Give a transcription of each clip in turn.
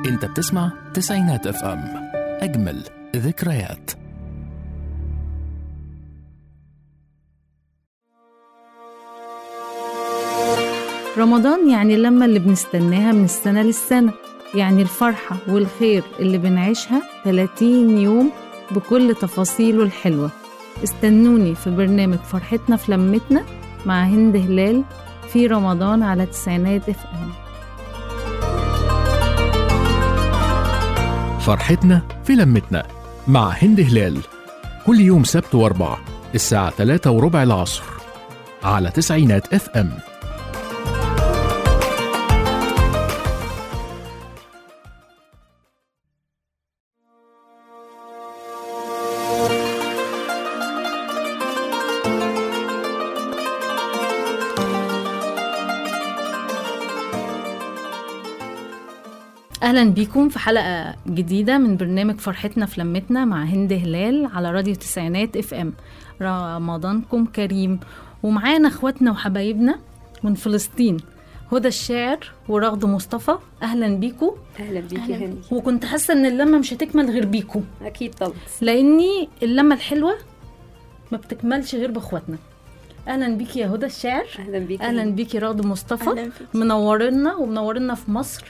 انت بتسمع تسعينات اف ام اجمل ذكريات رمضان يعني اللمة اللي بنستناها من السنة للسنة يعني الفرحة والخير اللي بنعيشها 30 يوم بكل تفاصيله الحلوة استنوني في برنامج فرحتنا في لمتنا مع هند هلال في رمضان على تسعينات اف ام فرحتنا في لمتنا مع هند هلال كل يوم سبت واربع الساعة 3 وربع العصر على تسعينات اف ام اهلا بيكم في حلقه جديده من برنامج فرحتنا في لمتنا مع هند هلال على راديو تسعينات اف ام رمضانكم كريم ومعانا اخواتنا وحبايبنا من فلسطين هدى الشاعر ورغد مصطفى اهلا بيكم اهلا بيكي أهلاً هند وكنت حاسه ان اللمه مش هتكمل غير بيكم اكيد طبعا لاني اللمه الحلوه ما بتكملش غير باخواتنا اهلا بيكي يا هدى الشاعر اهلا بيكي اهلا هند. بيكي رغد مصطفى أهلاً فيك. منورنا ومنورنا في مصر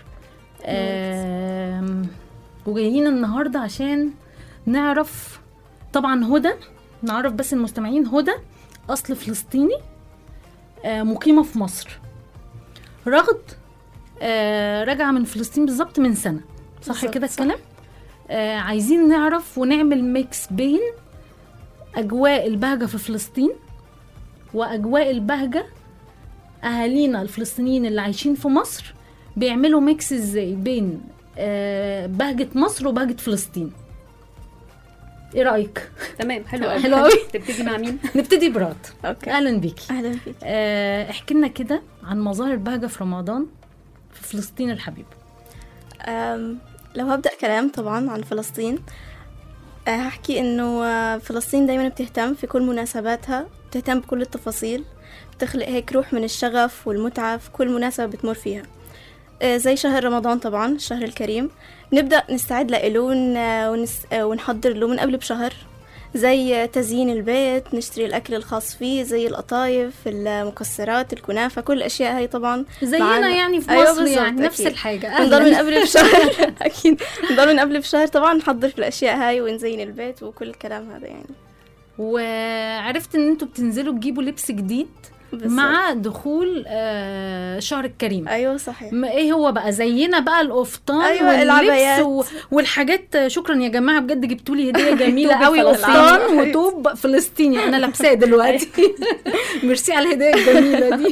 آم، وجايين النهارده عشان نعرف طبعا هدى نعرف بس المستمعين هدى اصل فلسطيني آه، مقيمه في مصر رغد آه، راجعه من فلسطين بالظبط من سنه صح بالظبط، كده صح. الكلام آه، عايزين نعرف ونعمل ميكس بين اجواء البهجه في فلسطين واجواء البهجه اهالينا الفلسطينيين اللي عايشين في مصر بيعملوا ميكس ازاي بين آه، بهجه مصر وبهجه فلسطين ايه رايك تمام حلو قوي حلو قوي. تبتدي مع مين نبتدي براد اوكي اهلا بيكي اهلا فيك آه، احكي لنا كده عن مظاهر البهجه في رمضان في فلسطين الحبيبه أم، لو هبدأ كلام طبعا عن فلسطين أه، هحكي انه أه، فلسطين دايما بتهتم في كل مناسباتها بتهتم بكل التفاصيل بتخلق هيك روح من الشغف والمتعة في كل مناسبة بتمر فيها أه، زي شهر رمضان طبعا الشهر الكريم بنبدأ نستعد له ون- أه، ونس- أه، ونحضر له من قبل بشهر زي تزيين البيت نشتري الأكل الخاص فيه زي القطايف المكسرات الكنافة كل الأشياء هاي طبعا زينا معانا. يعني في أيوة مصر بالظبط، يعني نفس أكيد. الحاجه بنضل من أهلاً. قبل بشهر اكيد بنضل من قبل بشهر طبعا نحضر في الاشياء هاي ونزين البيت وكل الكلام هذا يعني وعرفت ان انتوا بتنزلوا تجيبوا لبس جديد بالظبط. مع دخول آه، شهر الكريم ايوه صحيح ما ايه هو بقى زينا بقى القفطان أيوة، واللبس العبايات. و... والحاجات شكرا يا جماعه بجد جبتوا لي هديه جميله توب قوي الفلسطيني. قفطان وتوب فلسطيني انا لابساه دلوقتي ميرسي على الهديه الجميله دي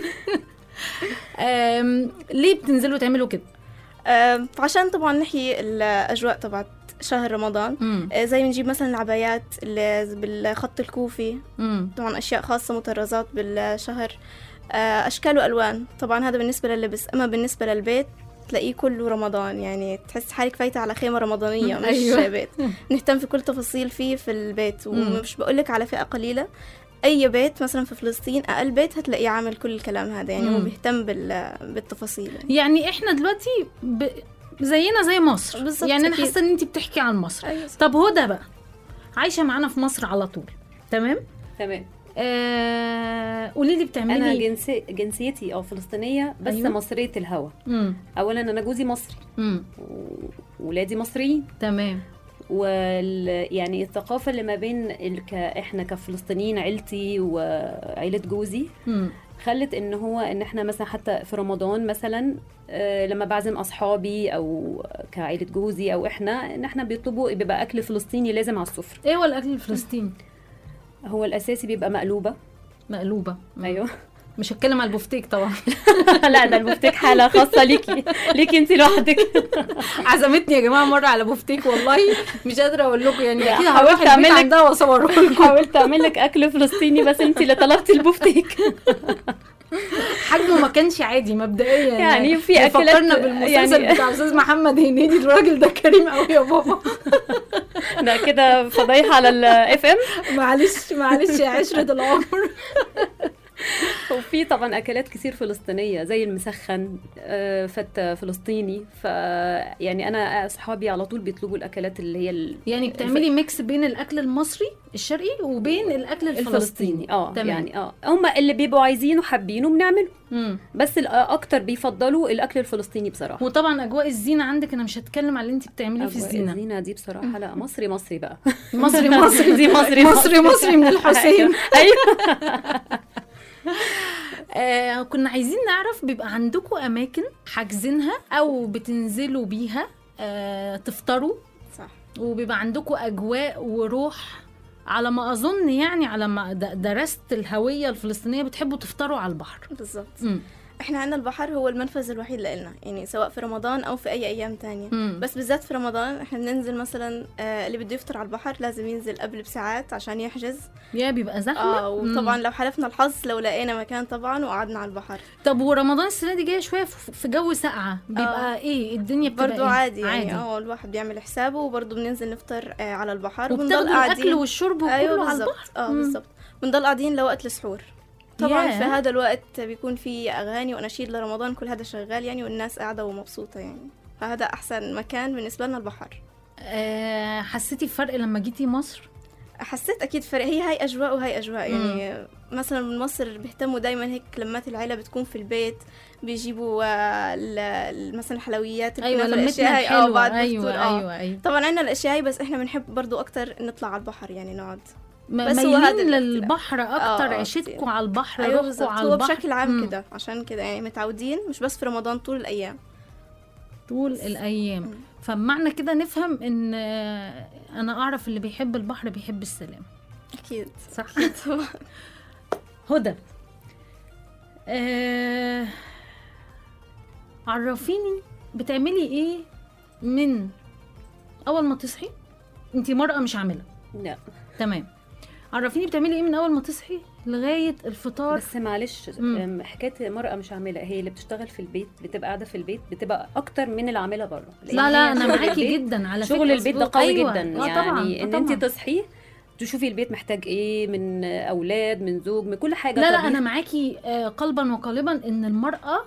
أم... ليه بتنزلوا تعملوا كده آه، عشان طبعا نحيي الاجواء تبعت شهر رمضان امم آه، زي بنجيب مثلا العبايات اللي بالخط الكوفي امم طبعا اشياء خاصه مطرزات بالشهر آه، اشكال والوان طبعا هذا بالنسبه لللبس اما بالنسبه للبيت تلاقيه كله رمضان يعني تحس حالك فايته على خيمه رمضانيه مم، مش أيوة. بيت نهتم في كل تفاصيل فيه في البيت مم. ومش بقولك على فئه قليله اي بيت مثلا في فلسطين اقل بيت هتلاقيه عامل كل الكلام هذا يعني هو مم. بيهتم بال... بالتفاصيل يعني. يعني احنا دلوقتي ب... زينا زي مصر بالظبط، يعني انا أكيد. حاسه ان انت بتحكي عن مصر ايوه طب هدى بقى عايشه معانا في مصر على طول تمام تمام آه... قولي لي بتعملي انا ايه جنسي جنسيتي اه فلسطينيه بس أيوة. أيوة. مصريه الهوى امم اولا انا جوزي مصري امم وولادي مصريين تمام وال يعني الثقافه اللي ما بين ال... ك... احنا كفلسطينيين عيلتي وعيله جوزي امم خلت ان هو ان احنا مثلا حتى في رمضان مثلا آه، لما بعزم اصحابي او كعيله جوزي او احنا ان احنا بيطلبوا بيبقى اكل فلسطيني لازم على السفره ايه هو الاكل الفلسطيني هو الاساسي بيبقى مقلوبه مقلوبه مم. ايوه مش هتكلم على البفتيك طبعا لا ده البفتيك حاله خاصه ليكي ليكي انت لوحدك عزمتني يا جماعه مره على بفتيك والله مش قادره اقول لكم يعني لا، اكيد حاولت هروح البيت أعمل لك- عندها واصوره لكم حاولت اعمل لك اكل فلسطيني بس انت اللي طلبتي البفتيك حجمه ما كانش عادي مبدئيا يعني في أكلات- فكرنا بالمسلسل يعني- بتاع استاذ محمد هنيدي الراجل ده كريم قوي يا بابا ده كده فضايح على الاف ام معلش معلش يا عشرة العمر وفي طبعا اكلات كتير فلسطينيه زي المسخن آه، فتة فلسطيني ف يعني انا اصحابي على طول بيطلبوا الاكلات اللي هي ال- يعني بتعملي ميكس بين الاكل المصري الشرقي وبين الاكل الفلسطيني الفلسطيني اه تمام. يعني اه هم اللي بيبقوا عايزينه حابينه بنعمله مم. بس الاكتر بيفضلوا الاكل الفلسطيني بصراحه وطبعا اجواء الزينه عندك انا مش هتكلم على اللي انت بتعمليه في أجواء الزينه الزينه دي بصراحه لا مصري مصري بقى مصري مصري دي مصري مصري مصري من الحسين ايوه آه كنا عايزين نعرف بيبقى عندكم اماكن حاجزينها او بتنزلوا بيها آه تفطروا صح وبيبقى عندكم اجواء وروح على ما اظن يعني على ما د- درست الهويه الفلسطينيه بتحبوا تفطروا على البحر بالظبط مم. احنا عندنا البحر هو المنفذ الوحيد لنا يعني سواء في رمضان او في اي ايام تانية مم. بس بالذات في رمضان احنا بننزل مثلا آه اللي بده يفطر على البحر لازم ينزل قبل بساعات عشان يحجز يا بيبقى زحمه اه وطبعا مم. لو حلفنا الحظ لو لقينا مكان طبعا وقعدنا على البحر طب ورمضان السنه دي جايه شويه في في جو ساقعه بيبقى آه. ايه الدنيا بتبقى برضو إيه؟ عادي يعني عادي اه الواحد بيعمل حسابه وبرضو بننزل نفطر آه على البحر وبتاخدوا الاكل والشرب وكله ايوه على بالظبط البحر اه مم. بالظبط بنضل قاعدين لوقت السحور طبعا ياه. في هذا الوقت بيكون في اغاني واناشيد لرمضان كل هذا شغال يعني والناس قاعده ومبسوطه يعني فهذا احسن مكان بالنسبه لنا البحر آه حسيتي بفرق لما جيتي مصر حسيت اكيد فرق هي هاي اجواء وهاي اجواء يعني مثلا من مصر بيهتموا دايما هيك لمات العيله بتكون في البيت بيجيبوا آه، ال- ال- مثلا الحلويات ايوه الكنافة، الأشياء لمتنا هاي، اه الحلوه بعد ايوه بفطور، آه. ايوه ايوه طبعا عندنا الاشياء هاي بس احنا بنحب برضو اكتر نطلع على البحر يعني نقعد م- بس هو هذا مايلين الاختلاف. للبحر اكتر آه، آه، عيشتكم كتير. على البحر ايوه روحكم بالظبط على هو البحر بشكل عام مم. كده عشان كده يعني متعودين مش بس في رمضان طول الايام طول الايام مم. فمعنى كده نفهم ان آه، انا اعرف اللي بيحب البحر بيحب السلام اكيد صح هدى آه عرفيني بتعملي ايه من اول ما تصحي انتي مرأة مش عاملة لا تمام عرفيني بتعملي ايه من اول ما تصحي لغاية الفطار بس معلش مم. أم، حكايه مرأة مش عامله هي اللي بتشتغل في البيت بتبقى قاعده في البيت بتبقى اكتر من اللي عاملها بره لأن لا لا هي انا شغل معاكي البيت- جدا على شغل فكرة البيت ده مظبوط. قوي أيوة. جدا آه يعني طبعا. ان آه انت طبعا. تصحي تشوفي البيت محتاج ايه من اولاد من زوج من كل حاجه لا لا طبيخ. انا معاكي آه، قلبا وقالبا ان المرأة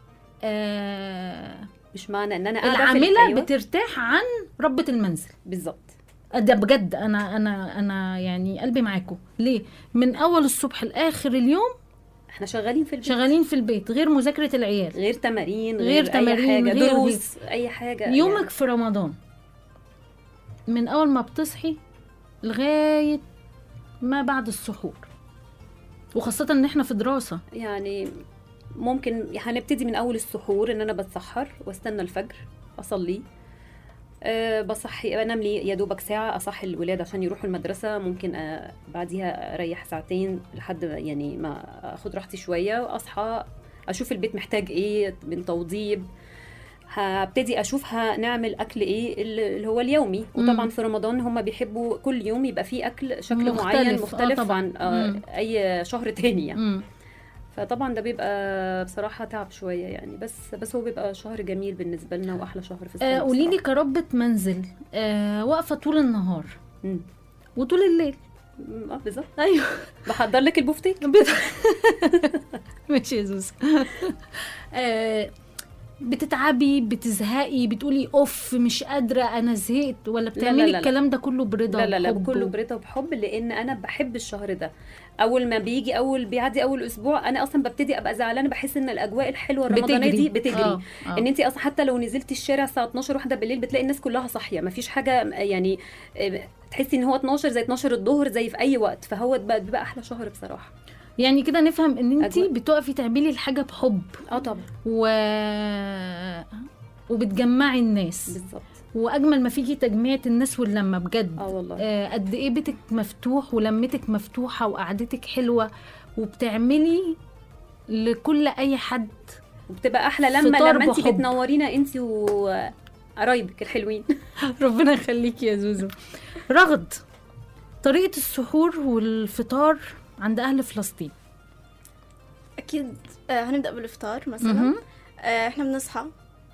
آه مش معنى ان انا قاعده في العاملة أيوة، بترتاح عن ربة المنزل بالظبط ده بجد انا انا انا يعني قلبي معاكم ليه من اول الصبح لاخر اليوم احنا شغالين في البيت شغالين في البيت غير مذاكره العيال غير تمارين غير غير, تمارين، اي حاجه غير- دروس اي حاجه يومك في رمضان من اول ما بتصحي لغايه ما بعد السحور وخاصه ان احنا في دراسه يعني ممكن هنبتدي من اول السحور ان انا بتسحر واستنى الفجر اصلي أه بصحي انام لي يا دوبك ساعه اصحي الولاد عشان يروحوا المدرسه ممكن أه بعديها اريح ساعتين لحد يعني ما اخد راحتي شويه واصحى اشوف البيت محتاج ايه من توضيب هبتدي اشوف هنعمل اكل ايه اللي هو اليومي وطبعا مم. في رمضان هم بيحبوا كل يوم يبقى فيه اكل شكل مختلف. معين آه مختلف طبعاً. عن آه مم. اي شهر تاني يعني امم فطبعا ده بيبقى بصراحة تعب شوية يعني بس بس هو بيبقى شهر جميل بالنسبة لنا وأحلى شهر في السنة آه قولي لي بصراحة. كربة منزل آه واقفه طول النهار مم. وطول الليل مم، اه بالظبط ايوه بحضر لك البوفتيك ماشي يا زوزو آه بتتعبي بتزهقي بتقولي اوف مش قادره انا زهقت ولا بتعملي لا، لا. الكلام ده كله برضا لا لا لا وحب كله و- برضا وبحب لأن أنا بحب الشهر ده أول ما بيجي أول بيعدي أول أسبوع أنا أصلا ببتدي أبقى زعلانة بحس إن الأجواء الحلوة الرمضانية دي بتجري آه. آه. ان انت اصلا حتى لو نزلتي الشارع الساعه 12 واحده بالليل بتلاقي الناس كلها صاحيه مفيش حاجه يعني آه، تحسي ان هو 12 زي 12 الظهر زي في اي وقت فهو بقى, بيبقى احلى شهر بصراحه يعني كده نفهم ان انت أجواء. بتقفي تعملي الحاجه بحب اه طبعا و وبتجمعي الناس بالظبط واجمل ما فيكي تجميعة الناس واللمه بجد اه والله آه، قد ايه بيتك مفتوح ولمتك مفتوحه وقعدتك حلوه وبتعملي لكل اي حد وبتبقى احلى لما فطار لما انت بحب. بتنورينا انت وقرايبك الحلوين ربنا يخليكي يا زوزو رغد طريقه السحور والفطار عند اهل فلسطين اكيد آه هنبدا بالافطار مثلا مهم. آه احنا بنصحى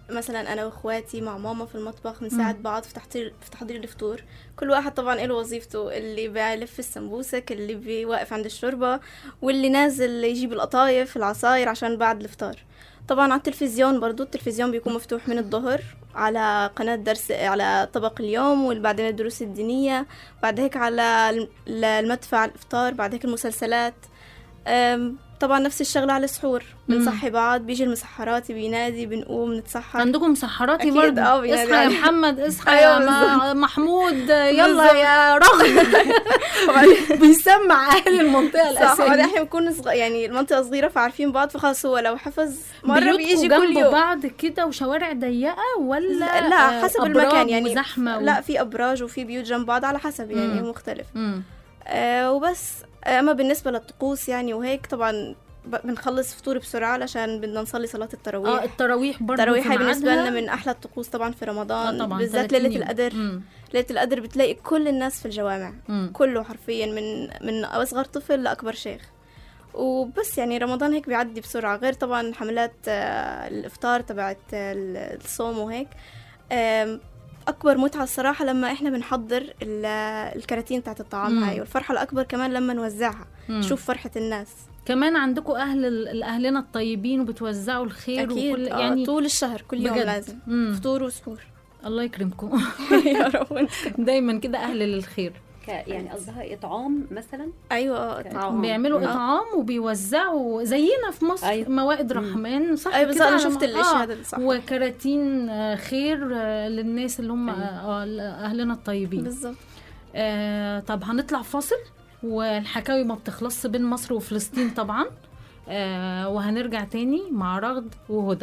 مثلا انا واخواتي مع ماما في المطبخ بنساعد بعض في تحضير في تحضير الفطور كل واحد طبعا له وظيفته اللي بيلف السمبوسك اللي بيوقف عند الشوربه واللي نازل يجيب القطايف العصاير عشان بعد الفطار طبعا على التلفزيون برضو التلفزيون بيكون مفتوح من الظهر على قناة درس على طبق اليوم وبعدين الدروس الدينية بعد هيك على الم- المدفع الإفطار بعد هيك المسلسلات أم، طبعا نفس الشغلة على السحور بنصحي بعض بيجي المسحراتي بينادي بنقوم نتسحر عندكم مسحراتي أكيد، برضه آه، بينادي اصحى يا عليه. محمد اصحى أيوة يا ما- محمود يلا بالظبط. يا رغم بيسمع اهل المنطقه صح وبعدين الاساسيه احنا بنكون صغ... يعني المنطقة صغيرة فعارفين بعض فخلاص هو لو حفظ مرة بيوتكم بيجي جنب كل يوم بعض كده وشوارع ضيقه ولا لا, لا آه، حسب أبراج المكان يعني وزحمه و... لا في ابراج وفي بيوت جنب بعض على حسب يعني مم. مختلف مم. آه وبس اما بالنسبه للطقوس يعني وهيك طبعا ب- بنخلص فطور بسرعه علشان بدنا نصلي صلاه اه التراويح التراويح برضه التراويح في هاي بالنسبه ميعادها. لنا من احلى الطقوس طبعا في آه رمضان طبعا بالذات 30 ليله يوم. القدر مم. ليله القدر بتلاقي كل الناس في الجوامع مم. كله حرفيا من من اصغر طفل لاكبر شيخ وبس يعني رمضان هيك بيعدي بسرعه غير طبعا حملات آه، الافطار تبعت آه، الصوم وهيك آم، اكبر متعه الصراحه لما احنا بنحضر ال- الكراتين بتاعت الطعام مم. هاي والفرحه الاكبر كمان لما نوزعها مم. نشوف فرحه الناس كمان عندكم اهل ال- اهلنا الطيبين وبتوزعوا الخير اكيد وكل آه، يعني طول الشهر كل يوم بجد. لازم مم. فطور وسحور الله يكرمكم يا رب دايما كده اهل للخير ك يعني قصدها اطعام مثلا ايوه آه، طعام بيعملوا آه. اطعام وبيوزعوا زينا في مصر أيوة. موائد مم. رحمن صح ايوه بالظبط كده انا على شفت ما- الاشياء هذا صح وكراتين آه، خير آه، للناس اللي هم أيوة. آه، اهلنا الطيبين بالظبط آه طب هنطلع فاصل والحكاوي ما بتخلصش بين مصر وفلسطين طبعا آه وهنرجع تاني مع رغد وهدى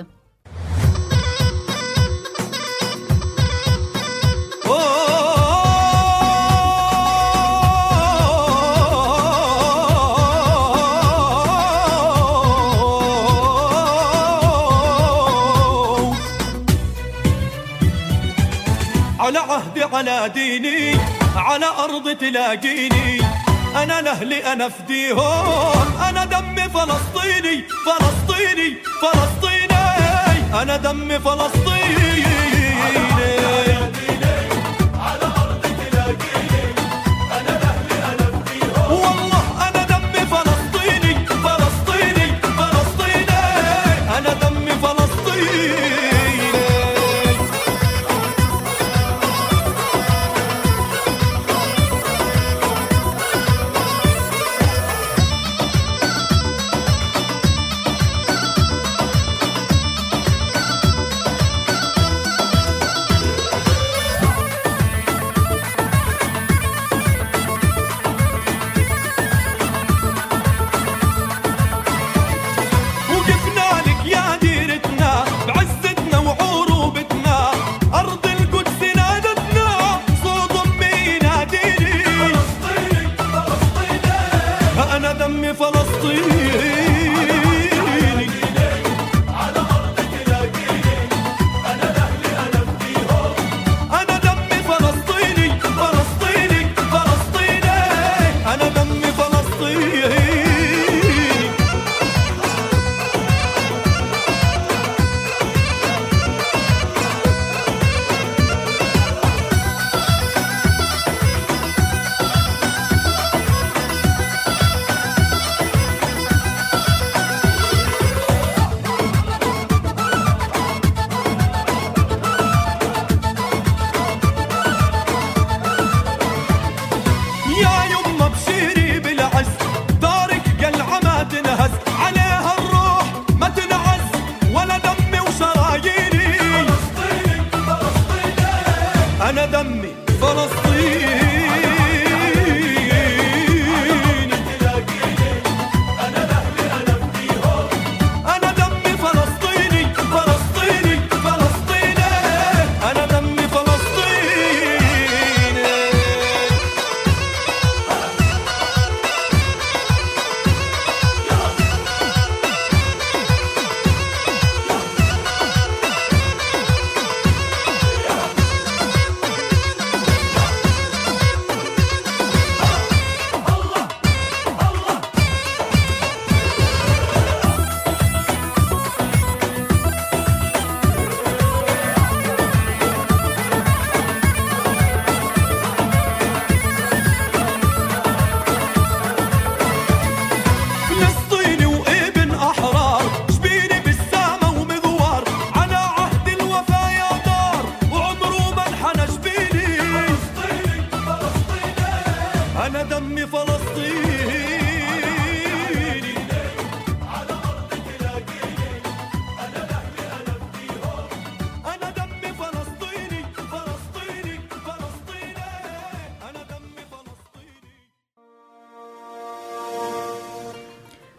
على عهدي على ديني على أرض تلاقيني أنا لأهلي أنا فديهم أنا دمي فلسطيني فلسطيني فلسطيني أنا دمي فلسطيني والله أنا دمي فلسطيني فلسطيني فلسطيني أنا دمي فلسطيني وقفنا لك يا ديرتنا بعزتنا وعروبتنا أرض القدس نادتنا صوت أمي يناديني فلسطيني فلسطيني أنا دمي فلسطيني أنا دمي فلسطيني فلسطيني فلسطيني أنا دمي فلسطيني يا يما بشيري بالعز دارك قلعة ما تنهز عليها الروح ما تنعز ولا دمي وشراييني فلسطيني فلسطيني أنا دمي فلسطيني أنا دمي فلسطيني فلسطيني فلسطيني أنا دمي فلسطيني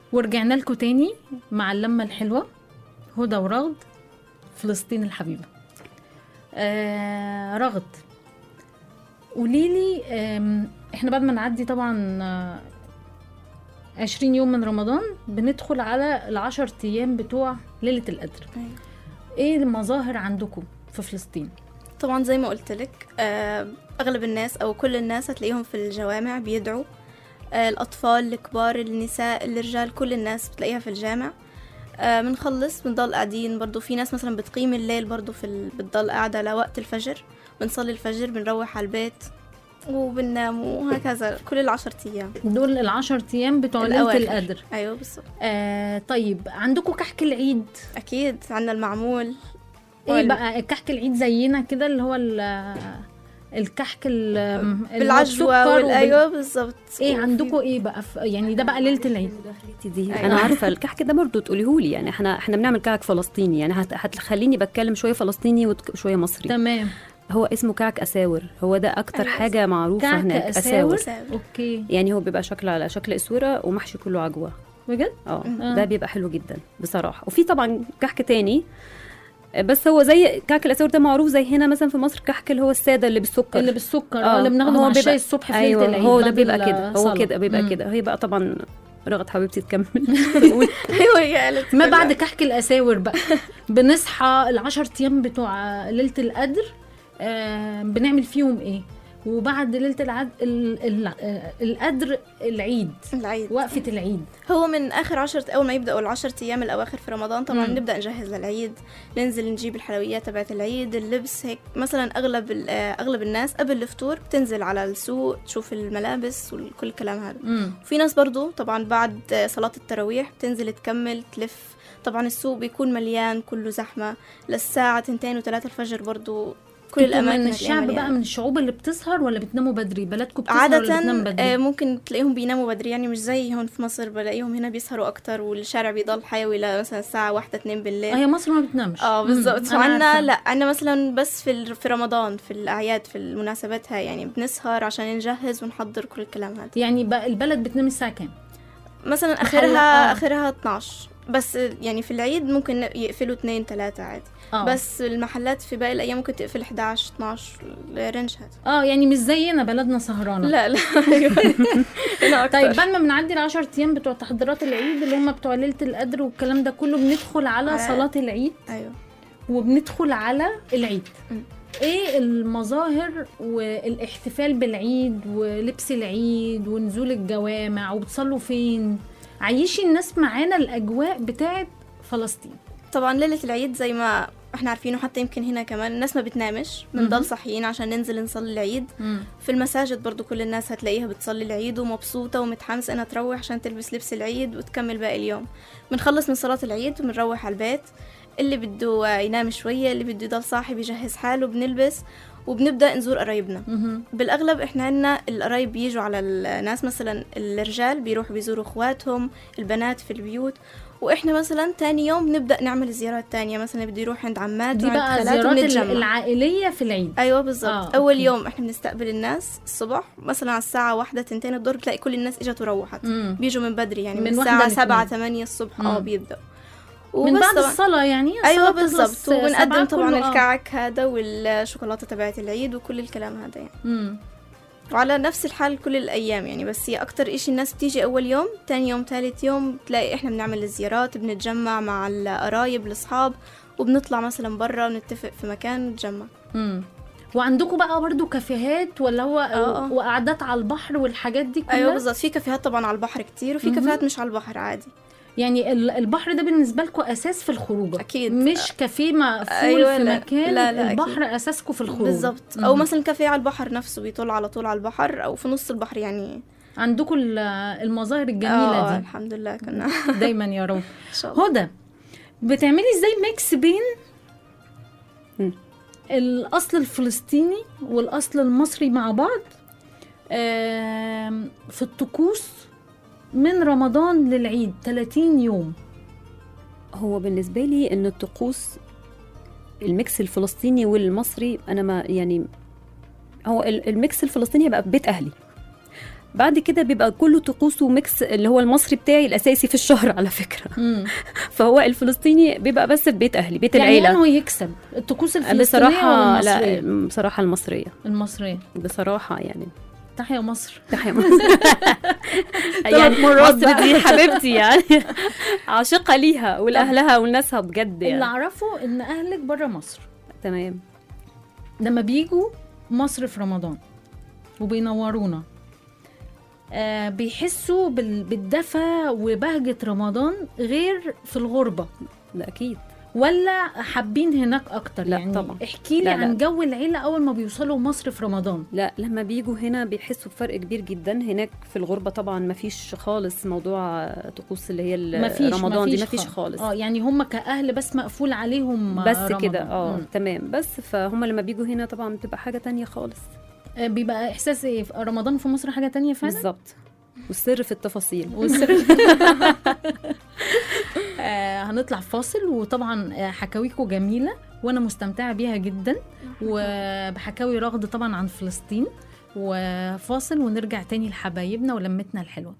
ورجعنا لكم تاني مع اللمة الحلوة هدى ورغد فلسطين الحبيبة آه رغد قوليلي آم، احنا بعد ما نعدي طبعا آه، عشرين يوم من رمضان بندخل على العشر ايام بتوع ليلة القدر أيوة. ايه المظاهر عندكم في فلسطين طبعا زي ما قلت لك آه، اغلب الناس او كل الناس هتلاقيهم في الجوامع بيدعوا آه، الاطفال الكبار النساء الرجال كل الناس بتلاقيها في الجامع آه، بنخلص بنضل قاعدين برضو في ناس مثلا بتقيم الليل برضو في ال... بتضل قاعدة لوقت الفجر بنصلي الفجر بنروح على البيت وبننام وهكذا كل العشر أيام دول العشر ايام بتوع ليلة الأواخر. القدر أيوة بالظبط آه طيب عندكم كحك العيد أكيد عنا المعمول ايه وال- بقى كحك العيد زينا كده اللي هو ال- الكحك ال- اللي هو بالعجوة بالسكر وال... وبال- أيوة بالظبط ايه وفي- عندكم ايه بقى في يعني ده بقى ليله العيد مداخلتي دي أيوة. انا عارفه الكحك ده برضه تقوليهولي يعني احنا احنا بنعمل كعك فلسطيني يعني هت- هتخليني بتكلم شويه فلسطيني وشويه مصري تمام هو اسمه كعك اساور هو ده اكتر أيوة. حاجه معروفه كعك هناك أساور؟ أساور. اوكي يعني هو بيبقى شكل على شكل اسوره ومحشي كله عجوه بجد اه آه. ده بيبقى حلو جدا بصراحه وفي طبعا كحك تاني بس هو زي كعك الاساور ده معروف زي هنا مثلا في مصر كحك اللي هو الساده اللي بالسكر اللي بالسكر آه، اه اللي بناخده هو مع بيبقى- الشاي الصبح في ايوه ليله العيد هو ده بعد بيبقى كده هو الصلاة. كده بيبقى مم. كده هي بقى طبعا رغد حبيبتي تكمل أيوة هي قالت ما كده. بعد كحك الاساور بقى بنصحى العشر ايام بتوع ليله القدر آه بنعمل فيهم ايه وبعد ليله العد... ال... ال... آه، القدر العيد العيد وقفه العيد هو من اخر عشر اول ما يبداوا العشر ايام الاواخر في رمضان طبعا مم. نبدا نجهز للعيد ننزل نجيب الحلويات تبعت العيد اللبس هيك مثلا اغلب ال- آه، اغلب الناس قبل الفطور بتنزل على السوق تشوف الملابس وكل الكلام هذا امم في ناس برضو طبعا بعد آه، صلاة التراويح بتنزل تكمل تلف طبعا السوق بيكون مليان كله زحمة للساعة تنتين وثلاثة الفجر برضو كل انتوا الأماكن من هتلاقيها الشعب بقى مليانة. من الشعوب اللي بتسهر ولا بتناموا بدري بلدكم بتسهر ولا بتنام عادة بدري آه، ممكن تلاقيهم بيناموا بدري يعني مش زي هون في مصر بلاقيهم هنا بيسهروا أكتر والشارع بيضل حيوي مثلا الساعة واحدة اتنين آه، بالليل هي مصر ما بتنامش اه مم، بالظبط أنا وعنا عارفة. لا عنا مثلا بس في ال- في رمضان في الأعياد في المناسبات هاي يعني بنسهر عشان نجهز ونحضر كل الكلام هذا يعني بقى البلد بتنام الساعه كام مثلا محل- اخرها آه. اخرها 12 بس يعني في العيد ممكن يقفلوا 2 3 عادي اه بس المحلات في باقي الايام ممكن تقفل 11 12 الرينج هذا اه يعني مش زينا بلدنا سهرانه لا لا أيوة. هنا اكتر طيب بعد ما بنعدي العشر ايام بتوع تحضيرات العيد اللي هم بتوع ليله القدر والكلام ده كله بندخل على على- صلاه العيد ايوه وبندخل على العيد مم. ايه المظاهر والاحتفال بالعيد ولبس العيد ونزول الجوامع وبتصلوا فين عيشي الناس معانا الاجواء بتاعت فلسطين طبعا ليله العيد زي ما احنا عارفينه حتى يمكن هنا كمان الناس ما بتنامش مهم. بنضل صاحيين عشان ننزل نصلي العيد في المساجد برضو كل الناس هتلاقيها بتصلي العيد ومبسوطة ومتحمسة انها تروح عشان تلبس لبس العيد وتكمل باقي اليوم بنخلص من صلاة العيد وبنروح على البيت اللي بده ينام شوية اللي بده يضل صاحي بيجهز حاله بنلبس وبنبدأ نزور قرايبنا مهم. بالأغلب إحنا عنا القرايب بيجوا على الناس مثلا الرجال بيروحوا بيزوروا إخواتهم البنات في البيوت وإحنا مثلا تاني يوم نبدأ نعمل زيارات تانية مثلا بده يروح عند عمات دي وعند بقى خالات زيارات وبنتجمع. ال- العائليه في العيد ايوه بالظبط آه، آه، اول أوكي. يوم احنا بنستقبل الناس الصبح مثلا على الساعه واحدة تنتين الظهر بتلاقي كل الناس اجت وروحت مم. بيجوا من بدري يعني من من, واحدة الساعه لاتنين. سبعة ثمانية الصبح اه مم. بيبدأوا من وبس بعد طبعاً- الصلاه يعني ايوه الصلاة بتخلص بالظبط وبنقدم سبعة طبعا كله، آه. الكعك هذا والشوكولاته تبعت العيد وكل الكلام هذا يعني مم. وعلى نفس الحال كل الايام يعني بس هي اكتر اشي الناس بتيجي اول يوم تاني يوم ثالث يوم بتلاقي احنا بنعمل الزيارات بنتجمع مع القرايب الاصحاب وبنطلع مثلا برا ونتفق في مكان نتجمع مم. وعندكم بقى برضو كافيهات ولا هو آه. وقعدات على البحر والحاجات دي كلها ايوه بالظبط في كافيهات طبعا على البحر كتير وفي مهم. كافيهات مش على البحر عادي يعني ال- البحر ده بالنسبه لكم اساس في الخروج أكيد. مش كافيه مقفول أيوة، في لا. مكان لا، لا، البحر اساسكم في الخروج بالظبط او مم. مثلا كافيه على البحر نفسه بيطل على طول على البحر او في نص البحر يعني عندكم ال- المظاهر آه، الجميله دي الحمد لله كنا دايما يا رب ان شاء الله هدى بتعملي ازاي ميكس بين مم. الاصل الفلسطيني والاصل المصري مع بعض آم، في الطقوس من رمضان للعيد 30 يوم هو بالنسبة لي إن الطقوس الميكس الفلسطيني والمصري أنا ما يعني هو ال- الميكس الفلسطيني هيبقى في بيت أهلي بعد كده بيبقى كله طقوس وميكس اللي هو المصري بتاعي الاساسي في الشهر على فكره مم. فهو الفلسطيني بيبقى بس في بيت اهلي بيت يعني العيله انه يكسب الطقوس الفلسطينيه بصراحه ولا لا المصريه بصراحه المصريه المصريه بصراحه يعني تحيا مصر تحيا مصر يعني مرات مصر بقى. دي حبيبتي يعني عاشقه ليها ولاهلها ولناسها بجد اللي يعني اعرفه ان اهلك بره مصر تمام لما بيجوا مصر في رمضان وبينورونا آه بيحسوا بال- بالدفى وبهجة رمضان غير في الغربة ده اكيد ولا حابين هناك اكتر لا يعني طبعا. احكي لي لا، لا. عن جو العيلة اول ما بيوصلوا مصر في رمضان لا لما بيجوا هنا بيحسوا بفرق كبير جدا هناك في الغربه طبعا ما فيش خالص موضوع طقوس اللي هي ال- مفيش رمضان دي ما مفيش فيش خالص اه يعني هم كاهل بس مقفول عليهم بس رمضان. كده اه مم. تمام بس فهم لما بيجوا هنا طبعا بتبقى حاجه تانية خالص آه، بيبقى احساس ايه رمضان في مصر حاجة تانية فعلا بالظبط والسر في التفاصيل والسر آه هنطلع فاصل وطبعا آه، حكاويكم جميله وانا مستمتعه بيها جدا وبحكاوي رغد طبعا عن فلسطين وفاصل ونرجع تاني لحبايبنا ولمتنا الحلوه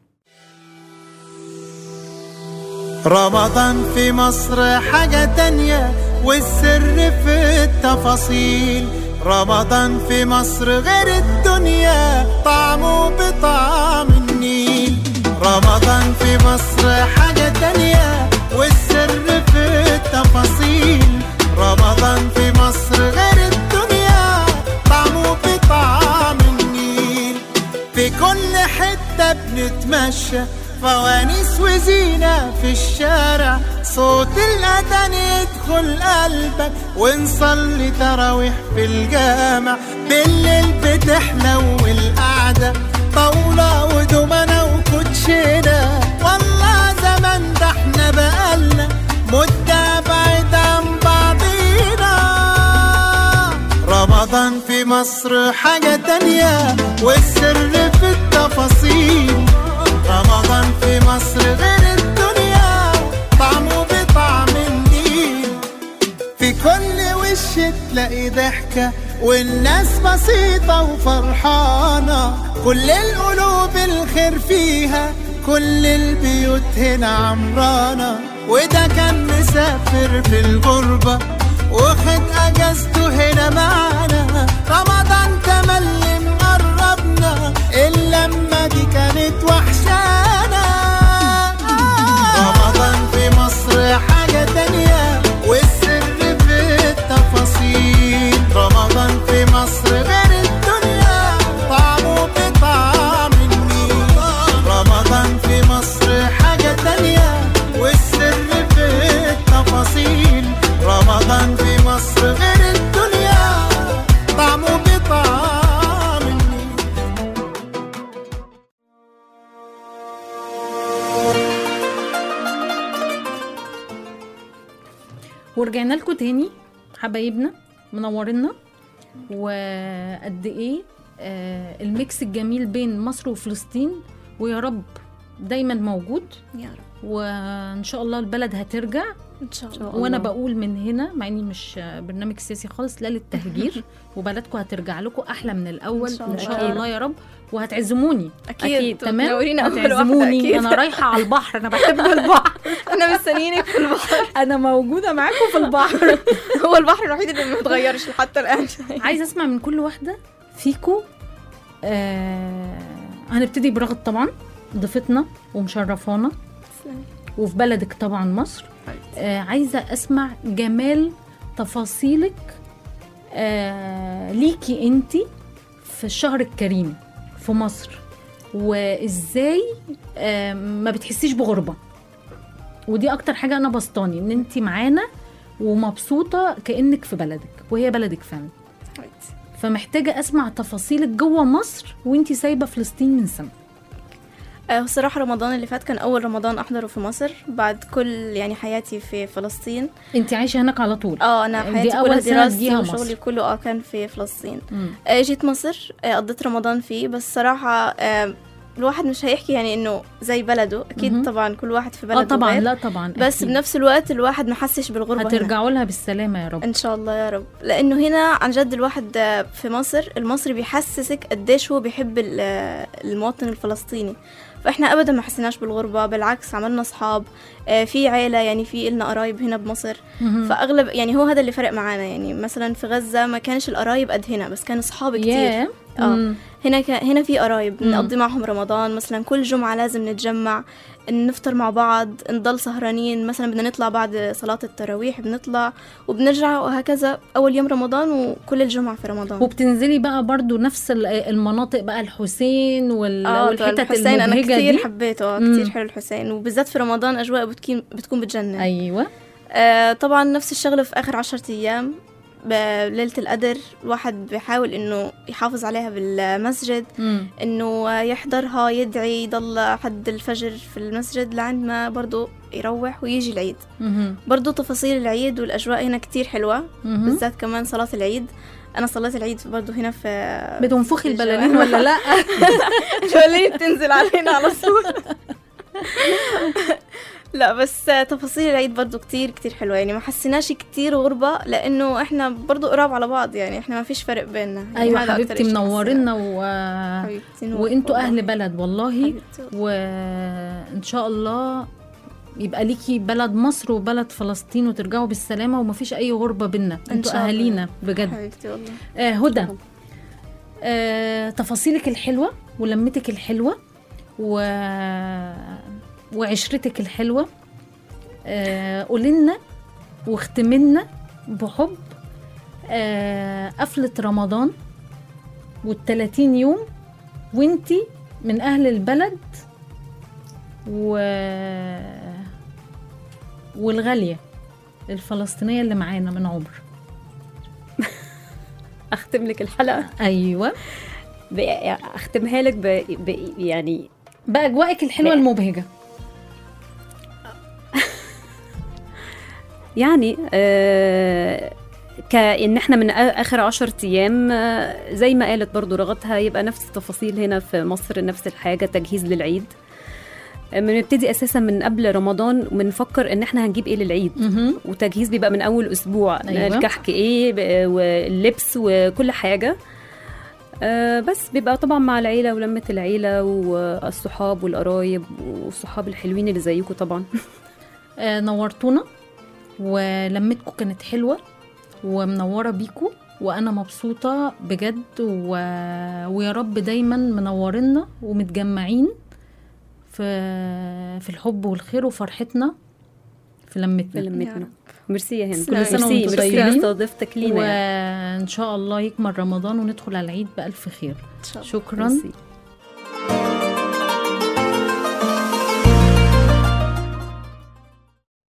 رمضان في مصر حاجة تانية والسر في التفاصيل رمضان في مصر غير الدنيا طعمه بطعم النيل رمضان في مصر حاجة تانية والسر في التفاصيل رمضان في مصر غير الدنيا طعمه بطعم النيل في كل حتة بنتمشى فوانيس وزينة في الشارع صوت الأذان يدخل قلبك ونصلي تراويح في الجامع بالليل بتحلو القعدة طاولة ودومنة وكوتشينة والله زمان ده احنا بقالنا مدة بعيد عن بعضينا رمضان في مصر حاجة تانية والسر في التفاصيل رمضان في مصر غير الدنيا طعمه بطعم النيل في كل وش تلاقي ضحكة والناس بسيطة وفرحانة كل القلوب الخير فيها كل البيوت هنا عمرانة وده كان مسافر في الغربة واخد اجازته هنا معانا رمضان تملي مقربنا اللمة دي كانت وحشانا رمضان في مصر حاجة تانية والسر في التفاصيل رمضان في مصر غير الدنيا طعمه بطعم النيل رمضان في مصر حاجة تانية والسر في التفاصيل رمضان في مصر غير الدنيا طعمه بطعم النيل ورجعنا لكم تاني حبايبنا منورنا وقد ايه آه الميكس الجميل بين مصر وفلسطين ويا رب دايما موجود يا رب وان شاء الله البلد هترجع ان شاء الله شاء وانا الله. بقول من هنا مع اني مش برنامج سياسي خالص لا للتهجير وبلدكم هترجع لكم احلى من الاول إن شاء ان الله. شاء الله يا رب وهتعزموني اكيد, أكيد. تمام تنورينا اول واحده هتعزموني اكيد انا رايحه على البحر انا بحب البحر احنا مستنيينك في البحر انا موجوده معاكم في البحر هو البحر الوحيد اللي ما اتغيرش حتى الان عايزه اسمع من كل واحده فيكو آه هنبتدي برغد طبعا ضيفتنا ومشرفانا وفي بلدك طبعا مصر آه عايزه اسمع جمال تفاصيلك آه ليكي انتي في الشهر الكريم في مصر وازاي آه ما بتحسيش بغربه ودي اكتر حاجه انا بسطاني ان انتي معانا ومبسوطه كانك في بلدك وهي بلدك فعلا فمحتاجه اسمع تفاصيلك جوه مصر وانتي سايبه فلسطين من سنه آه، الصراحة رمضان اللي فات كان أول رمضان أحضره في مصر بعد كل يعني حياتي في فلسطين انتي عايشه هناك على طول اه أنا دي حياتي أول كلها سنة دراستي تجيها مصر. وشغلي كله اه كان في فلسطين مم. آه، جيت مصر آه، قضيت رمضان فيه بس صراحة آه، الواحد مش هيحكي يعني انه زي بلده اكيد مهم. طبعا كل واحد في بلده اه طبعا غير. لا طبعا بس أكيد. بنفس الوقت الواحد ما حسش بالغربه هنا. هترجعوا لها بالسلامه يا رب ان شاء الله يا رب لانه هنا عن جد الواحد في مصر المصري بيحسسك قديش هو بيحب ال- المواطن الفلسطيني فاحنا ابدا ما حسيناش بالغربه بالعكس عملنا اصحاب آه، في عيله يعني في لنا قرايب هنا بمصر مهم. فاغلب يعني هو هذا اللي فرق معانا يعني مثلا في غزه ما كانش القرايب قد هنا بس كان اصحاب كتير ياه. اه مم. هنا ك... هنا في قرايب مم. نقضي معهم رمضان مثلا كل جمعة لازم نتجمع نفطر مع بعض نضل سهرانين مثلا بدنا نطلع بعد صلاة التراويح بنطلع وبنرجع وهكذا أول يوم رمضان وكل الجمعة في رمضان وبتنزلي بقى برضو نفس ال- المناطق بقى الحسين وال... اه والحتت الحسين أنا المبهجه كتير دي حبيته اه مم. كتير حلو الحسين وبالذات في رمضان أجواء بتكون بتكون بتجنن ايوه آه طبعا نفس الشغلة في آخر عشرة أيام بليلة القدر الواحد بيحاول إنه يحافظ عليها بالمسجد مم. انه يحضرها يدعي يضل حد الفجر في المسجد لعند ما برضو يروح ويجي العيد مهم. برضو تفاصيل العيد والأجواء هنا كتير حلوة مهم. بالذات كمان صلاة العيد أنا صليت العيد برضو هنا في بتنفخي في البلالين الجوامع. ولا لا البلالين بتنزل علينا على طول لا بس تفاصيل العيد برضو كتير كتير حلوة يعني ما حسيناش كتير غربة لأنه احنا برضو قراب على بعض يعني احنا ما فيش فرق بيننا يعني ايوه هذا أكتر حبيبتي إشي منورنا و... حسيناه. حبيبتي نور وانتوا والله. اهل بلد والله حبيبتي. وان شاء الله يبقى ليكي بلد مصر وبلد فلسطين وترجعوا بالسلامه ومفيش اي غربه بينا إن انتوا شاء الله. اهالينا بجد حبيبتي والله آه هدى آه تفاصيلك الحلوه ولمتك الحلوه و... وعشرتك الحلوه آه قولنا واختملنا بحب آه قفلة رمضان والتلاتين يوم وانتي من أهل البلد و... والغالية الفلسطينية اللي معانا من عمر اختم لك الحلقه أيوة ب- اختمها لك ب... ب... يعني بأجواءك الحلوة لا. المبهجة يعني آه كأن احنا من آ- اخر عشر ايام آه، زي ما قالت برضو رغتها يبقى نفس التفاصيل هنا في مصر نفس الحاجه تجهيز للعيد آه، بنبتدي اساسا من قبل رمضان بنفكر ان احنا هنجيب ايه للعيد مهم. وتجهيز بيبقى من اول اسبوع أيوة. الكحك ايه ب- واللبس وكل حاجه آه بس بيبقى طبعا مع العيله ولمه العيله والصحاب والقرايب والصحاب الحلوين اللي زيكم طبعا آه نورتونا ولمتكم كانت حلوة ومنورة بيكم وأنا مبسوطة بجد و... ويا رب دايما منورنا ومتجمعين في في الحب والخير وفرحتنا في لمتنا في لمتنا ميرسي يا هند كل سنة ميرسي وانتم ميرسي طيبين. لاستضافتك لينا يعني. وإن شاء الله يكمل رمضان وندخل على العيد بألف خير إن شاء الله شكرا ميرسي.